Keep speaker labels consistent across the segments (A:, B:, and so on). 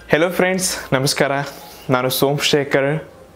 A: hello friends ನಮಸ್ಕಾರ ನಾನು ಸೋಮಶೇಖರ್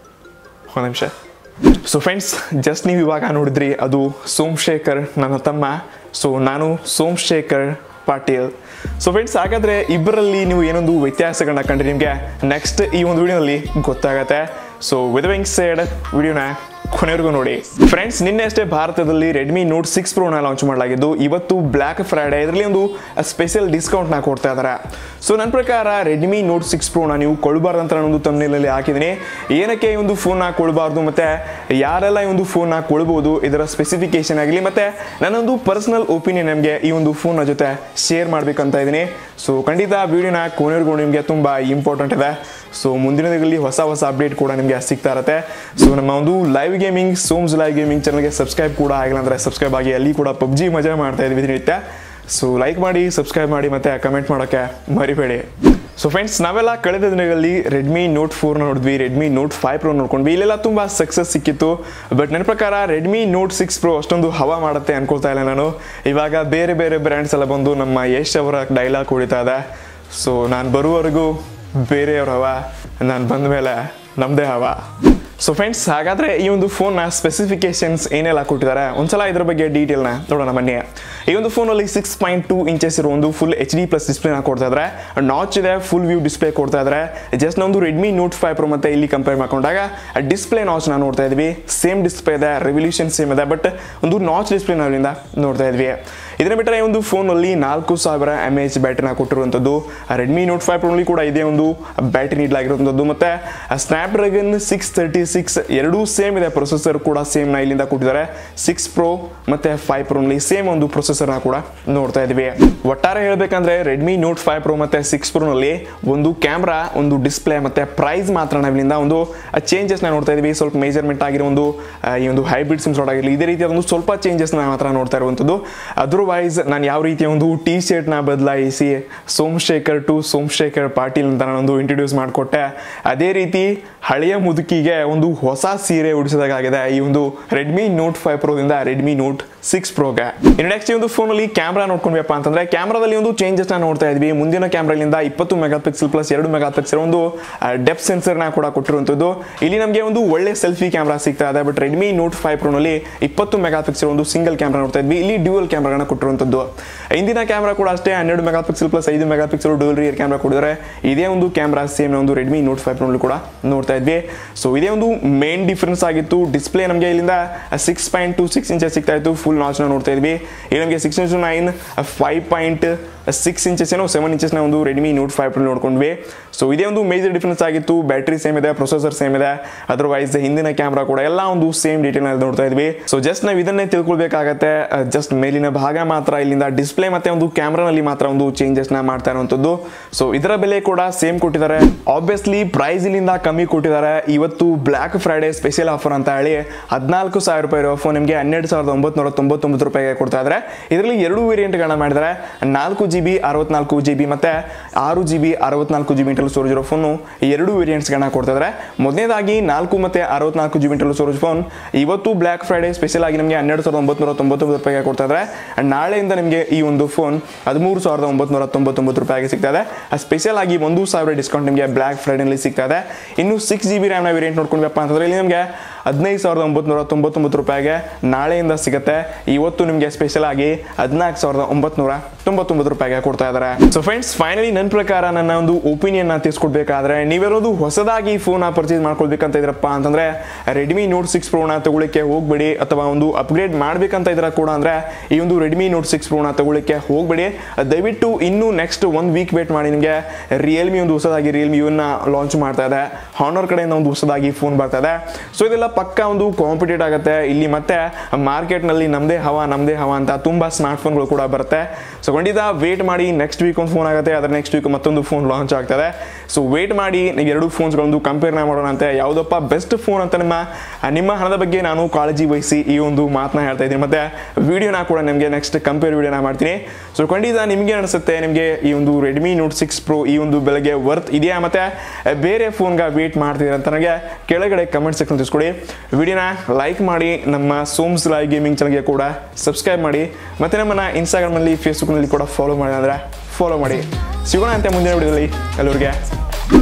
A: ಒಂದು ನಿಮಿಷ ಸೊ ಫ್ರೆಂಡ್ಸ್ ಜಸ್ಟ್ ನೀವು ಇವಾಗ ನೋಡಿದ್ರಿ ಅದು ಸೋಮಶೇಖರ್ ನನ್ನ ತಮ್ಮ ಸೊ ನಾನು ಸೋಮಶೇಖರ್ ಪಾಟೀಲ್ ಸೊ ಫ್ರೆಂಡ್ಸ್ ಹಾಗಾದ್ರೆ ಇಬ್ಬರಲ್ಲಿ ನೀವು ಏನೊಂದು ವ್ಯತ್ಯಾಸಗಳನ್ನ ಕಂಡ್ರೆ ನಿಮಗೆ ನೆಕ್ಸ್ಟ್ ಈ ಒಂದು ವಿಡಿಯೋನಲ್ಲಿ ಗೊತ್ತಾಗತ್ತೆ ಸೊ ವಿತ್ ವಿಂಗ್ ಸೈಡ್ ವಿಡಿಯೋನ ಕೊನೆವರೆಗೂ ನೋಡಿ ಫ್ರೆಂಡ್ಸ್ ನಿನ್ನೆ ಅಷ್ಟೇ ಭಾರತದಲ್ಲಿ ರೆಡ್ಮಿ ನೋಟ್ ಸಿಕ್ಸ್ ಪ್ರೋನ ಲಾಂಚ್ ಮಾಡಲಾಗಿದ್ದು ಇವತ್ತು ಬ್ಲ್ಯಾಕ್ ಫ್ರೈಡೆ ಇದರಲ್ಲಿ ಒಂದು ಸ್ಪೆಷಲ್ ಡಿಸ್ಕೌಂಟ್ನ ಕೊಡ್ತಾ ಇದ್ದಾರೆ ಸೊ ನನ್ನ ಪ್ರಕಾರ ರೆಡ್ಮಿ ನೋಟ್ ಸಿಕ್ಸ್ ಪ್ರೋನ ನೀವು ಕೊಡಬಾರ್ದು ಅಂತ ನಾನೊಂದು ತಮ್ಮನೇಲಿ ಹಾಕಿದ್ದೀನಿ ಏನಕ್ಕೆ ಈ ಒಂದು ಫೋನ್ನ ಕೊಡಬಾರ್ದು ಮತ್ತೆ ಯಾರೆಲ್ಲ ಈ ಒಂದು ಫೋನ್ನ ಕೊಡ್ಬೋದು ಇದರ ಸ್ಪೆಸಿಫಿಕೇಶನ್ ಆಗಲಿ ಮತ್ತೆ ನನ್ನೊಂದು ಪರ್ಸನಲ್ ಒಪಿನಿಯನ್ ನಿಮಗೆ ಈ ಒಂದು ಫೋನ್ನ ಜೊತೆ ಶೇರ್ ಮಾಡ್ಬೇಕಂತ ಇದ್ದೀನಿ ಸೊ ಖಂಡಿತ ವಿಡಿಯೋನ ಕೊನೆವರೆಗೂ ನಿಮಗೆ ತುಂಬ ಇಂಪಾರ್ಟೆಂಟ್ ಇದೆ ಸೊ ಮುಂದಿನ ದಿನಗಳಲ್ಲಿ ಹೊಸ ಹೊಸ ಅಪ್ಡೇಟ್ ಕೂಡ ನಿಮಗೆ ಸಿಗ್ತಾ ಇರುತ್ತೆ ಸೊ ನಮ್ಮ ಒಂದು ಲೈವ್ ಗೇಮಿಂಗ್ ಸೋಮ್ಸ್ ಲೈವ್ ಗೇಮಿಂಗ್ ಚಾನಲ್ಗೆ ಸಬ್ಸ್ಕ್ರೈಬ್ ಕೂಡ ಆಗಿಲ್ಲ ಅಂದರೆ ಸಬ್ಸ್ಕ್ರೈಬ್ ಆಗಿ ಅಲ್ಲಿ ಕೂಡ ಪಬ್ಜಿ ಮಜಾ ಮಾಡ್ತಾ ಇದ್ವಿ ದಿನನಿತ್ಯ ಸೊ ಲೈಕ್ ಮಾಡಿ ಸಬ್ಸ್ಕ್ರೈಬ್ ಮಾಡಿ ಮತ್ತೆ ಕಮೆಂಟ್ ಮಾಡೋಕ್ಕೆ ಮರಿಬೇಡಿ ಸೊ ಫ್ರೆಂಡ್ಸ್ ನಾವೆಲ್ಲ ಕಳೆದ ದಿನಗಳಲ್ಲಿ ರೆಡ್ಮಿ ನೋಟ್ ಫೋರ್ನ ನೋಡಿದ್ವಿ ರೆಡ್ಮಿ ನೋಟ್ ಫೈವ್ ಪ್ರೋ ನೋಡ್ಕೊಂಡ್ವಿ ಇಲ್ಲೆಲ್ಲ ತುಂಬ ಸಕ್ಸಸ್ ಸಿಕ್ಕಿತ್ತು ಬಟ್ ನನ್ನ ಪ್ರಕಾರ ರೆಡ್ಮಿ ನೋಟ್ ಸಿಕ್ಸ್ ಪ್ರೋ ಅಷ್ಟೊಂದು ಹವಾ ಮಾಡುತ್ತೆ ಅನ್ಕೊಳ್ತಾ ಇಲ್ಲ ನಾನು ಇವಾಗ ಬೇರೆ ಬೇರೆ ಬ್ರ್ಯಾಂಡ್ಸ್ ಎಲ್ಲ ಬಂದು ನಮ್ಮ ಯಶ್ ಅವರ ಡೈಲಾಗ್ ಹೊಡಿತಾ ಇದೆ ಸೊ ನಾನು ಬರುವವರೆಗೂ ಬೇರೆಯವ್ರ ಹವ ನಾನು ಬಂದ ಮೇಲೆ ನಮ್ಮದೇ ಹವ ಸೊ ಫ್ರೆಂಡ್ಸ್ ಹಾಗಾದರೆ ಈ ಒಂದು ಫೋನ್ನ ಸ್ಪೆಸಿಫಿಕೇಶನ್ಸ್ ಏನೆಲ್ಲ ಕೊಟ್ಟಿದ್ದಾರೆ ಒಂದ್ಸಲ ಇದ್ರ ಬಗ್ಗೆ ಡೀಟೇಲ್ನ ನೋಡೋಣ ಬನ್ನಿ ಈ ಒಂದು ಫೋನಲ್ಲಿ ಸಿಕ್ಸ್ ಪಾಯಿಂಟ್ ಟೂ ಇಂಚಸ್ ಇರೋ ಒಂದು ಫುಲ್ ಎಚ್ ಡಿ ಪ್ಲಸ್ ಡಿಸ್ಪ್ಲೇನ ಕೊಡ್ತಾ ಇದ್ದಾರೆ ನಾಚ್ ಇದೆ ಫುಲ್ ವ್ಯೂ ಡಿಸ್ಪ್ಲೇ ಕೊಡ್ತಾ ಇದ್ದಾರೆ ಜಸ್ಟ್ ಒಂದು ರೆಡ್ಮಿ ನೋಟ್ ಫೈವ್ ಪ್ರೋ ಮತ್ತೆ ಇಲ್ಲಿ ಕಂಪೇರ್ ಮಾಡ್ಕೊಂಡಾಗ ಡಿಸ್ಪ್ಲೇ ನಾಚ್ನ ನೋಡ್ತಾ ಇದ್ವಿ ಸೇಮ್ ಡಿಸ್ಪ್ಲೇ ಇದೆ ರೆವಲ್ಯೂಷನ್ ಸೇಮ್ ಇದೆ ಬಟ್ ಒಂದು ನಾಚ್ ಡಿಸ್ಪ್ಲೇ ನಾವಿಂದ ನೋಡ್ತಾ ಇದ್ವಿ ಇದನ್ನ ಬಿಟ್ಟರೆ ಈ ಒಂದು ಫೋನಲ್ಲಿ ನಾಲ್ಕು ಸಾವಿರ ಎಮ್ ಎಚ್ ಬ್ಯಾಟ್ರಿನ ಕೊಟ್ಟಿರುವಂಥದ್ದು ರೆಡ್ಮಿ ನೋಟ್ ಫೈವ್ ಪ್ರೋನಲ್ಲಿ ಕೂಡ ಇದೇ ಒಂದು ಬ್ಯಾಟ್ರಿ ನೀಡಲಾಗಿರುವಂಥದ್ದು ಮತ್ತೆ Snapdragon six thirty six ಎರಡೂ ಸೇಮ್ ಇದೆ ಪ್ರೊಸೆಸರ್ ಕೂಡ ಸೇಮ್ ನ ಇಲ್ಲಿಂದ ಕೊಟ್ಟಿದ್ದಾರೆ ಸಿಕ್ಸ್ ಪ್ರೋ ಮತ್ತೆ ಫೈವ್ ಪ್ರೋನಲ್ಲಿ ಸೇಮ್ ಒಂದು ಪ್ರೊಸೆಸರ್ನ ಕೂಡ ನೋಡ್ತಾ ಇದ್ವಿ ಒಟ್ಟಾರೆ ಹೇಳ್ಬೇಕಂದ್ರೆ ರೆಡ್ಮಿ ನೋಟ್ ಫೈವ್ ಪ್ರೋ ಮತ್ತೆ ಸಿಕ್ಸ್ ಪ್ರೋನಲ್ಲಿ ಒಂದು ಕ್ಯಾಮ್ರಾ ಒಂದು ಡಿಸ್ಪ್ಲೇ ಮತ್ತೆ ಪ್ರೈಸ್ ಮಾತ್ರ ನಾವಿಲ್ಲಿಂದ ಒಂದು ಚೇಂಜಸ್ನ ನೋಡ್ತಾ ಇದ್ವಿ ಸ್ವಲ್ಪ ಮೇಜರ್ಮೆಂಟ್ ಆಗಿರೋ ಒಂದು ಆ, ಈ ಒಂದು ಹೈಬ್ರಿಡ್ ಸಿಮ್ಸ್ ಆಗಿರಲಿ ಇದೇ ರೀತಿಯ ಒಂದು ಸ್ವಲ್ಪ ಚೇಂಜಸ್ನ ಮಾತ್ರ ನೋಡ್ತಾ ಇರುವಂಥದ್ದು ಅದರ್ವೈಸ್ ನಾನು ಯಾವ ರೀತಿಯ ಒಂದು ಟಿ ಶರ್ಟ್ನ ಬದಲಾಯಿಸಿ ಸೋಮಶೇಖರ್ ಟು ಸೋಮಶೇಖರ್ ಪಾಟೀಲ್ ಅಂತ ನಾನೊಂದು ಇಂಟ್ರೊಡ್ಯೂಸ್ ಮಾಡಿಕೊಟ್ಟೆ ಅದೇ ರೀತಿ ಹಳೆಯ ಮುದುಕಿಗೆ ಒಂದು ಹೊಸ ಸೀರೆ ಉಡಿಸಿದಾಗಿದೆ ಈ ಒಂದು ರೆಡ್ಮಿ ನೋಟ್ ಫೈವ್ ಪ್ರೋದಿಂದ ರೆಡ್ಮಿ ನೋಟ್ ಸಿಕ್ಸ್ ಪ್ರೋಗೆ ಇನ್ನು ನೆಕ್ಸ್ಟ್ ಈ ಒಂದು ಫೋನಲ್ಲಿ ಕ್ಯಾಮ್ರಾ ನೋಡ್ಕೊಂಡ್ವಪ್ಪ ಅಂತಂದ್ರೆ ಕ್ಯಾಮ್ರಾದಲ್ಲಿ ಒಂದು ಚೇಂಜಸ್ನ ನೋಡ್ತಾ ಇದ್ವಿ ಮುಂದಿನ ಕ್ಯಾಮ್ರಾಲಿಂದ ಇಪ್ಪತ್ತು ಮೆಗಾ ಪಿಕ್ಸೆಲ್ ಪ್ಲಸ್ ಎರಡು ಮೆಗಾ ಪಿಕ್ಸೆಲ್ ಒಂದು ಡೆಪ್ ಸೆನ್ಸರ್ನ ಕೂಡ ಕೊಟ್ಟಿರುವಂಥದ್ದು ಇಲ್ಲಿ ನಮಗೆ ಒಂದು ಒಳ್ಳೆ ಸೆಲ್ಫಿ ಕ್ಯಾಮ್ರಾ ಸಿಗ್ತಾ ಇದೆ ಬಟ್ ರೆಡ್ಮಿ ನೋಟ್ ಫೈವ್ ಪ್ರೋನಲ್ಲಿ ಇಪ್ಪತ್ತು ಮೆಗಾ ಪಿಕ್ಸೆಲ್ ಒಂದು ಸಿಂಗಲ್ ಕ್ಯಾಮ್ರಾ ನೋಡ್ತಾ ಇದ್ವಿ ಇಲ್ಲಿ ಡ್ಯೂಯಲ್ ಕ್ಯಾಮ್ರಾಗಳನ್ನ ಕೊಟ್ಟಿರುವಂಥದ್ದು ಹಿಂದಿನ ಕ್ಯಾಮ್ರಾ ಕೂಡ ಅಷ್ಟೇ ಹನ್ನೆರಡು ಮೆಗಾ ಪಿಕ್ಸೆಲ್ ಪ್ಲಸ್ ಐದು megapixel dual rear camera ಕೊಡಿದ್ದಾರೆ ಇದೇ ಒಂದು ಕ್ಯಾಮ್ರಾ ಸೇಮ್ ಒಂದು ರೆಡ್ಮಿ ನೋಟ್ ಫೈವ್ ಪ್ರೋನಲ್ಲಿ ಕೂಡ ನೋಡ್ತಾ ಇದ್ವಿ ಸೊ ಇದೇ ಒಂದು ಮೇನ್ ಡಿಫ್ರೆನ್ಸ್ ಆಗಿತ್ತು ಡಿಸ್ಪ್ಲೇ ನಮಗೆ ಇಲ್ಲಿಂದ six point two six inches ಸಿಗ್ತಾ ಇತ್ತು ಫುಲ್ ನಾಚ್ನ ನೋಡ್ತಾ ಇದ್ವಿ ಇಲ್ಲಿ ನಮಗೆ ಸಿಕ್ಸ್ ಇಂಚು nine five point six inches ಏನೋ ಸೆವೆನ್ ಇಂಚಸ್ನ ಒಂದು ರೆಡ್ಮಿ ನೋಟ್ ಫೈವ್ ಪ್ರೋ ನೋಡ್ಕೊಂಡ್ವಿ ಸೊ ಇದೇ ಒಂದು ಮೇಜರ್ ಡಿಫ್ರೆನ್ಸ್ ಆಗಿತ್ತು ಬ್ಯಾಟ್ರಿ ಸೇಮ್ ಇದೆ ಪ್ರೊಸೆಸರ್ ಸೇಮ್ ಇದೆ ಅದರ್ವೈಸ್ ಹಿಂದಿನ ಕ್ಯಾಮ್ರಾ ಕೂಡ ಎಲ್ಲ ಒಂದು ಸೇಮ್ ಡೀಟೇಲ್ ನೋಡ್ತಾ ಇದ್ವಿ ಸೊ ಜಸ್ಟ್ ನಾವು ಇದನ್ನೇ ತಿಳ್ಕೊಳ್ಬೇಕಾಗತ್ತೆ ಜಸ್ಟ್ ಮೇಲಿನ ಭಾಗ ಮಾತ್ರ ಇಲ್ಲಿಂದ ಡಿಸ್ಪ್ಲೇ ಮತ್ತೆ ಒಂದು ಕ್ಯಾಮ್ರಾನಲ್ಲಿ ಮಾತ್ರ ಒಂದು ಚೇಂಜಸ್ನ ಮಾಡ್ತಾ ಇರುವಂಥದ್ದು ಸೊ ಇದರ ಬೆಲೆ ಕೂಡ ಸೇಮ್ ಕೊಟ್ಟಿದ್ದಾರೆ ಆಬ್ವಿಯಸ್ಲಿ ಪ್ರೈಸ್ ಇಲ್ಲಿಂದ ಕಮ್ಮಿ ಕೊಟ್ಟಿದ್ದಾರೆ ಇವತ್ತು ಬ್ಲ್ಯಾಕ್ ಫ್ರೈಡೆ ಸ್ಪೆಷಲ್ ಆಫರ್ ಅಂತ ಹೇಳಿ ಹದಿನಾಲ್ಕು ಸಾವಿರ ರೂಪಾಯಿ ಇರೋ ಫೋನ್ ನಿಮಗೆ ಹನ್ನೆರಡು ಸಾವಿರದ ಒಂಬತ್ತು ತೊಂಬತ್ತೊಂಬತ್ತು ರೂಪಾಯಿಗೆ ಕೊಡ್ತಾ ಇದ್ದಾರೆ ಇದರಲ್ಲಿ ಎರಡು ವೇರಿಯಂಟ್ಗಳನ್ನ ಮಾಡಿದ್ದಾರೆ ನಾಲ್ಕು ಜಿ ಬಿ ಅರವತ್ನಾಲ್ಕು ಜಿ ಬಿ ಮತ್ತೆ ಆರು ಜಿ ಬಿ ಅರವತ್ನಾಲ್ಕು ಜಿ ಬಿ ಇಂಟಲ್ ಸ್ಟೋರೇಜ್ ಇರೋ ಫೋನು ಎರಡು ವೇರಿಯಂಟ್ಸ್ಗಳನ್ನ ಕೊಡ್ತಾ ಇದ್ದಾರೆ ಮೊದಲನೇದಾಗಿ ನಾಲ್ಕು ಮತ್ತೆ ಅರವತ್ನಾಲ್ಕು G B internal storage phone ಇವತ್ತು ಬ್ಲ್ಯಾಕ್ ಫ್ರೈಡೆ ಸ್ಪೆಷಲ್ ಆಗಿ ನಮಗೆ ಹನ್ನೆರಡು ಸಾವಿರದ ಒಂಬತ್ತು ತೊಂಬತ್ತೊಂಬತ್ತು ರೂಪಾಯಿಗೆ ಕೊಡ್ತಾ ಇದ್ದಾರೆ And ನಾಳೆಯಿಂದ ನಿಮಗೆ ಈ ಒಂದು ಫೋನ್ ಹದಿಮೂರು ಸಾವಿರದ ಒಂಬತ್ತು ತೊಂಬತ್ತೊಂಬತ್ತು ರೂಪಾಯಿಗೆ ಸಿಗ್ತಾ ಇದೆ ಸ್ಪೆಷಲ್ ಆಗಿ ಒಂದು ಸಾವಿರ ಡಿಸ್ಕೌಂಟ್ ನಿಮಗೆ ಬ್ಲ್ಯಾಕ್ ಫ್ರೈಡೆನಲ್ಲಿ ಸಿಗ್ತಾ ಇದೆ ಇನ್ನು ಸಿಕ್ಸ್ ಜಿ ಬಿ ರ್ಯಾಮ್ನ ವೇರಿಯಂಟ್ ನೋಡ್ಕೊಂಡ್ವಪ್ಪ ಅಂತಂದ್ರೆ ಇಲ್ಲಿ ನಿಮಗೆ ಹದಿನೈದು ಸಾವಿರದ ಒಂಬತ್ತು ತೊಂಬತ್ತೊಂಬತ್ತು ರೂಪಾಯಿಗೆ ನಾಳೆಯಿಂದ ಸಿಗುತ್ತೆ ಇವತ್ತು ನಿಮಗೆ ಸ್ಪೆಷಲ್ ಆಗಿ ಹದಿನಾಲ್ಕು ಸಾವಿರದ ಒಂಬತ್ತು ತೊಂಬತ್ತೊಂಬತ್ತು ರೂಪಾಯಿಗೆ ಕೊಡ್ತಾ ಇದ್ದಾರೆ ಸೊ ಫ್ರೆಂಡ್ಸ್ ಫೈನಲಿ ನನ್ನ ಪ್ರಕಾರ ನನ್ನ ಒಂದು ಒಪಿನಿಯನ್ ನ ತಿಳಿಸ್ಕೊಡ್ಬೇಕಾದ್ರೆ ನೀವೇನೋದು ಹೊಸದಾಗಿ ಫೋನ್ ಪರ್ಚೇಸ್ ಮಾಡ್ಕೊಳ್ಬೇಕಂತ ಇದ್ರಪ್ಪ ಅಂತಂದ್ರೆ ರೆಡ್ಮಿ ನೋಟ್ ಸಿಕ್ಸ್ ಪ್ರೋನ ತಗೊಳ್ಳಿಕ್ಕೆ ಹೋಗ್ಬೇಡಿ ಅಥವಾ ಒಂದು ಅಪ್ಗ್ರೇಡ್ ಮಾಡ್ಬೇಕಂತ ಇದ್ರ ಕೂಡ ಅಂದ್ರೆ ಈ ಒಂದು ರೆಡ್ಮಿ ನೋಟ್ ಸಿಕ್ಸ್ ಪ್ರೋನ ತಗೊಳ್ಳಿಕ್ಕೆ ಹೋಗ್ಬೇಡಿ ದಯವಿಟ್ಟು ಇನ್ನೂ ನೆಕ್ಸ್ಟ್ ಒಂದು ವೀಕ್ ವೇಟ್ ಮಾಡಿ ನಿಮಗೆ ರಿಯಲ್ಮಿ ಒಂದು ಹೊಸದಾಗಿ ರಿಯಲ್ಮಿ ಇವನ್ನ ಲಾಂಚ್ ಮಾಡ್ತಾ ಇದೆ ಹಾನರ್ ಕಡೆಯಿಂದ ಒಂದು ಹೊಸದಾಗಿ ಫೋನ್ ಬರ್ತಾ ಇದೆ ಸೊ ಇದೆಲ್ಲ ಪಕ್ಕ ಒಂದು ಕಾಂಪಿಟೇಟ್ ಆಗುತ್ತೆ ಇಲ್ಲಿ ಮತ್ತೆ ಮಾರ್ಕೆಟ್ನಲ್ಲಿ ನಮ್ಮದೇ ಹವಾ ನಮ್ಮದೇ ಹವಾ ಅಂತ ತುಂಬ ಸ್ಮಾರ್ಟ್ ಫೋನ್ಗಳು ಕೂಡ ಬರುತ್ತೆ ಸೊ ಖಂಡಿತ ವೇಟ್ ಮಾಡಿ ನೆಕ್ಸ್ಟ್ ವೀಕ್ ಒಂದು ಫೋನ್ ಆಗುತ್ತೆ ಅದರ ನೆಕ್ಸ್ಟ್ ವೀಕ್ ಮತ್ತೊಂದು ಫೋನ್ ಲಾಂಚ್ ಆಗ್ತದೆ ಸೊ ವೇಟ್ ಮಾಡಿ ನೀವು ಎರಡು ಫೋನ್ಸ್ಗಳೊಂದು ಕಂಪೇರ್ನ ಮಾಡೋಣ ಅಂತ ಯಾವುದಪ್ಪ ಬೆಸ್ಟ್ ಫೋನ್ ಅಂತ ನಿಮ್ಮ ನಿಮ್ಮ ಹಣದ ಬಗ್ಗೆ ನಾನು ಕಾಳಜಿ ವಹಿಸಿ ಈ ಒಂದು ಮಾತನ್ನ ಹೇಳ್ತಾ ಇದ್ದೀನಿ ಮತ್ತೆ ವಿಡಿಯೋನ ಕೂಡ ನಿಮಗೆ ನೆಕ್ಸ್ಟ್ ಕಂಪೇರ್ ವಿಡಿಯೋನ ಮಾಡ್ತೀನಿ ಸೊ ಖಂಡಿತ ನಿಮಗೆ ಅನಿಸುತ್ತೆ ನಿಮಗೆ ಈ ಒಂದು ರೆಡ್ಮಿ ನೋಟ್ ಸಿಕ್ಸ್ ಪ್ರೋ ಈ ಒಂದು ಬೆಲೆಗೆ ವರ್ತ್ ಇದೆಯಾ ಮತ್ತೆ ಬೇರೆ ಫೋನ್ಗೆ ವೇಟ್ ಮಾಡ್ತೀರಾ ಅಂತ ನನಗೆ ಕೆಳಗಡೆ ಕಮೆಂಟ್ ಸೆಕ್ಷನ್ ತಿಳಿಸ್ಕೊಡಿ ವಿಡಿಯೋನ ಲೈಕ್ ಮಾಡಿ ನಮ್ಮ ಸೋಮ್ಸ್ ಲೈವ್ ಗೇಮಿಂಗ್ ಚಾನಲ್ಗೆ ಕೂಡ ಸಬ್ಸ್ಕ್ರೈಬ್ ಮಾಡಿ ಮತ್ತೆ ನಮ್ಮನ್ನ ಇನ್ಸ್ಟಾಗ್ರಾಮ್ನಲ್ಲಿ ಫೇಸ್ಬುಕ್ನಲ್ಲಿ ಕೂಡ ಫಾಲೋ ಮಾಡಿ ಅಂದರೆ ಫಾಲೋ ಮಾಡಿ ಸಿಗೋಣ ಅಂತ ಮುಂದಿನ ವಿಡಿಯೋದಲ್ಲಿ ಎಲ್ಲರಿಗೆ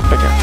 A: ಟೇಕ್ ಕೇರ್